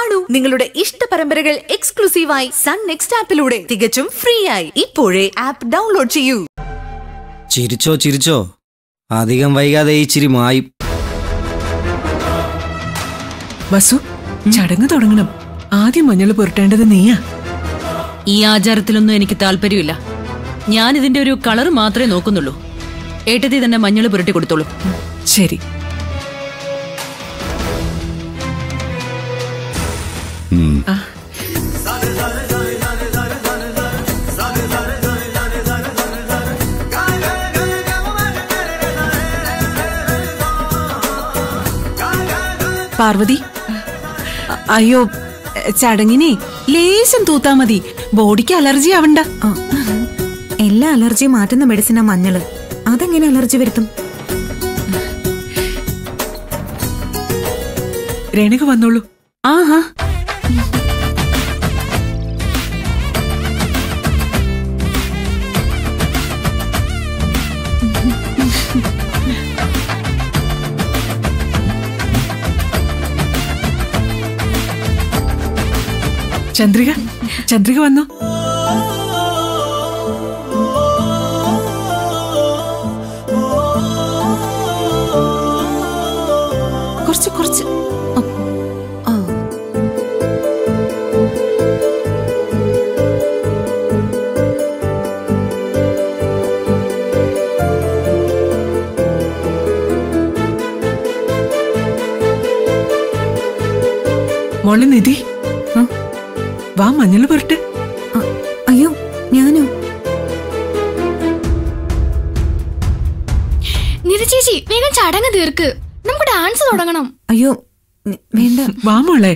കാണൂ നിങ്ങളുടെ ഇഷ്ട പരമ്പരകൾ എക്സ്ക്ലൂസീവായി സൺ നെക്സ്റ്റ് ആപ്പിലൂടെ തികച്ചും ഫ്രീ ആയി ഇപ്പോഴേ ആപ്പ് ഡൗൺലോഡ് ചെയ്യൂ ചിരിച്ചോ ചിരിച്ചോ അധികം വൈകാതെ ഈ ചിരി മായും വസു ചടങ്ങ് തുടങ്ങണം ആദ്യം മഞ്ഞൾ പുരട്ടേണ്ടത് നീയാ ഈ ആചാരത്തിലൊന്നും എനിക്ക് താല്പര്യമില്ല ഞാൻ ഇതിന്റെ ഒരു കളർ മാത്രമേ നോക്കുന്നുള്ളൂ ഏട്ടത്തി തന്നെ മഞ്ഞൾ പുരട്ടി കൊടുത്തോളൂ ശരി ആ, പാർവതി അ- അയ്യോ ചടങ്ങിനെ ലേശം തൂത്താ മതി ബോഡിക്ക് അലർജി ആവണ്ട ആ, എല്ലാ അലർജിയും മാറ്റുന്ന മെഡിസിനാ മഞ്ഞള് അതെങ്ങനെ അലർജി വരുത്തും രേണുക വന്നോളൂ ആഹാ ചന്ദ്രിക ചന്ദ്രിക വന്നു കുറച്ച് കുറച്ച് ആ, മോളെ നിധി ആ, വാ മഞ്ഞൾ പുരട്ട് ആ, അയ്യോ ഞാനോ നിധി ചേച്ചി വേഗം ചടങ്ങ് തീർക്ക് നമുക്ക് ഡാൻസ് തുടങ്ങണം അയ്യോ നി- വേണ്ട വാ മോളെ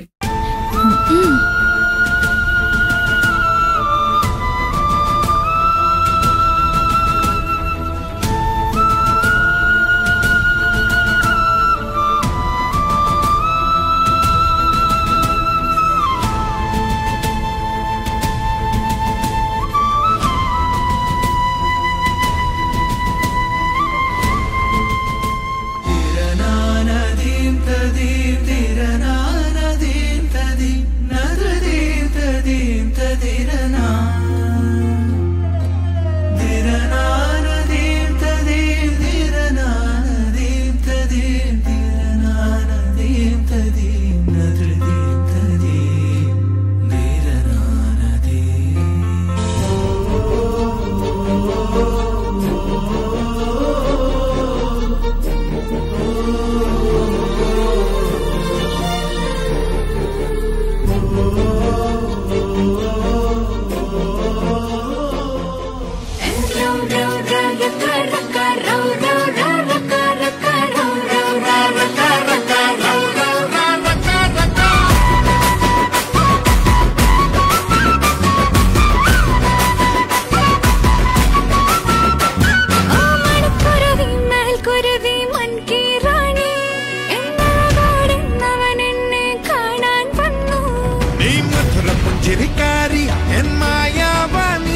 നീ മധുര പുഞ്ചിരിക്കാരി എൻ മായാവാണി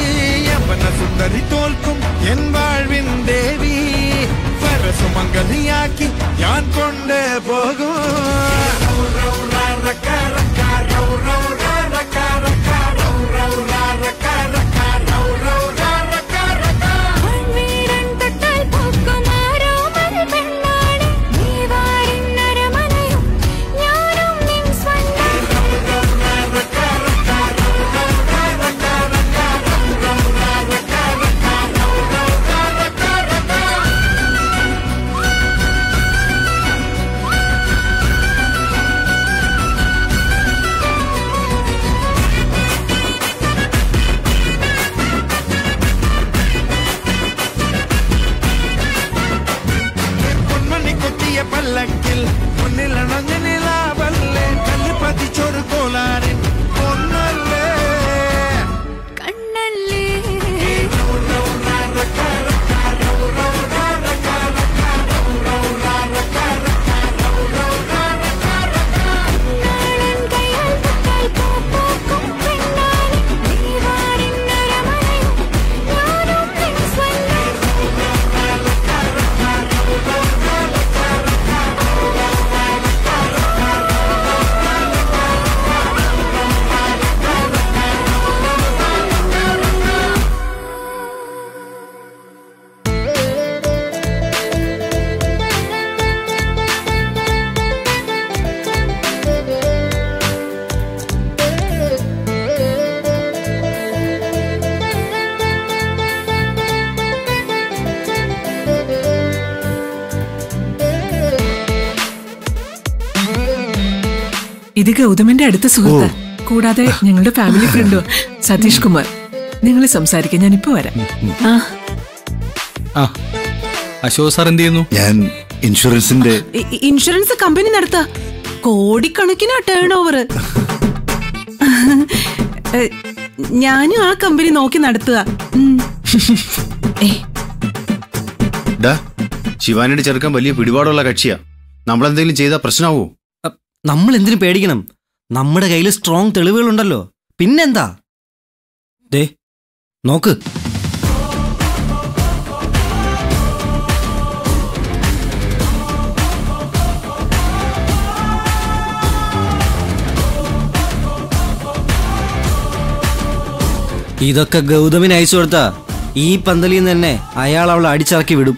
യവന സുന്ദരി തോൽക്കും എൻ വാഴ്വിൻ ദേവി സരസുമംഗലിയാക്കി ഞാൻ കൊണ്ട് പോകും ആ ഇത് ഗൗതമന്റെ അടുത്ത സുഹൃത്ത് കൂടാതെ ഞങ്ങളുടെ ഫാമിലി ഫ്രണ്ടും സതീഷ് കുമാർ നിങ്ങൾ സംസാരിക്കാൻ ഞാൻ ഇപ്പൊ വരാം ആ ആ അശോക് സാർ എന്ത് ചെയ്യുന്നു ഞാൻ ഇൻഷുറൻസിന്റെ ഇ- ഇ- ഇൻഷുറൻസ് കമ്പനി നടത്ത കോടിക്കണക്കിനാ ടേൺ ഓവർ ഞാനും ആ കമ്പനി നോക്കി നടത്തുക ഉം. ഏ ഡാ ശിവാനിയുടെ ചെറുക്കൻ വലിയ പിടിപാടുള്ള കക്ഷിയാ നമ്മളെന്തെങ്കിലും ചെയ്താൽ പ്രശ്നമാവോ അ, നമ്മൾ എന്തിനു പേടിക്കണം നമ്മുടെ കയ്യിൽ സ്ട്രോങ് തെളിവുകളുണ്ടല്ലോ പിന്നെന്താ ദേ നോക്ക് ഇതൊക്കെ ഗൗതമിന് അയച്ചു കൊടുത്താ ഈ പന്തലിൽ നിന്ന് തന്നെ അയാൾ അവളെ അടിച്ചിറക്കി വിടും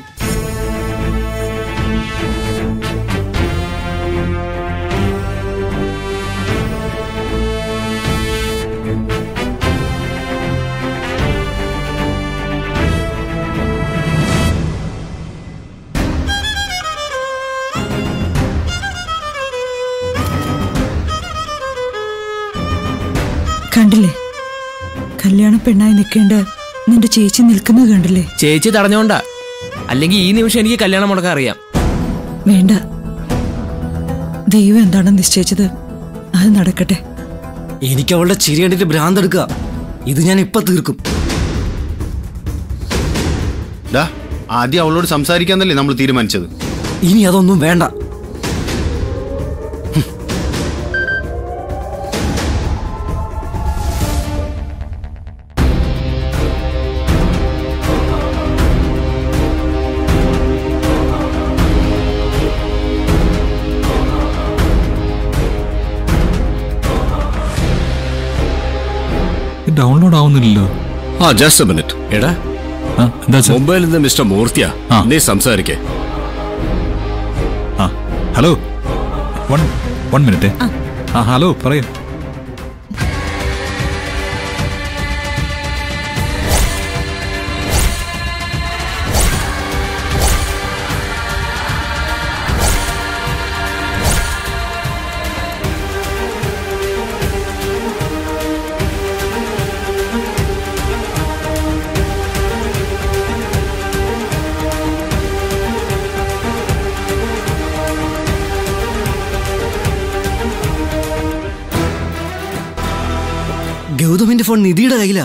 കണ്ടില്ലേ കല്യാണ പെണ്ണായി നിൽക്കേണ്ട നിന്റെ ചേച്ചി നിൽക്കുന്നത് കണ്ടില്ലേ ചേച്ചി തടഞ്ഞോണ്ടാ അല്ലെങ്കിൽ ഈ നിമിഷം എനിക്ക് കല്യാണം മുടക്കാൻ അറിയാം വേണ്ട ദൈവം എന്താണെന്ന് നിശ്ചയിച്ചത് അത് നടക്കട്ടെ എനിക്ക് അവളുടെ ചിരി കണ്ടിട്ട് ഭ്രാന്തെടുക്കുക ഇത് ഞാൻ ഇപ്പൊ തീർക്കും ഡാ ആദ്യം അവളോട് സംസാരിക്കാന്നല്ലേ നമ്മൾ തീരുമാനിച്ചത് ഇനി അതൊന്നും വേണ്ട ഡൗൺലോഡ് ആവുന്നില്ലല്ലോ ആ ജസ്റ്റ് മിനിറ്റ് എടാ ആ എന്താ സാർ മുംബൈയിൽ നിന്ന് മിസ്റ്റർ മൂർത്തിയാ ആ. നീ സംസാരിക്കേ ആ ഹലോ വൺ വൺ മിനിറ്റ് ആ ഹലോ പറയൂ ഗൗതമിന്റെ ഫോൺ നിധിയുടെ കയ്യിലാ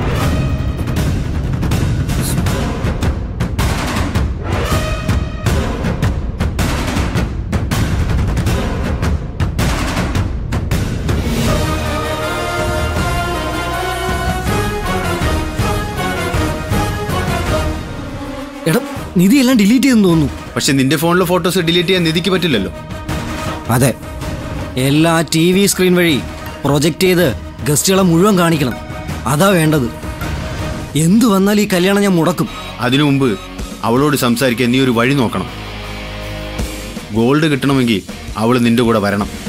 എടാ നിധി എല്ലാം ഡിലീറ്റ് ചെയ്തെന്ന് തോന്നുന്നു പക്ഷെ നിന്റെ ഫോണിലെ ഫോട്ടോസ് ഡിലീറ്റ് ചെയ്യാൻ നിധിക്ക് പറ്റില്ലല്ലോ അതെ എല്ലാ ടി വി സ്ക്രീൻ വഴി പ്രൊജക്റ്റ് ചെയ്ത് ഗസ്റ്റുകളെ മുഴുവൻ കാണിക്കണം അതാ വേണ്ടത് എന്തു വന്നാൽ ഈ കല്യാണം ഞാൻ മുടക്കും അതിനു മുമ്പ് അവളോട് സംസാരിക്കാൻ നീ ഒരു വഴി നോക്കണം ഗോൾഡ് കിട്ടണമെങ്കിൽ അവൾ നിന്റെ കൂടെ വരണം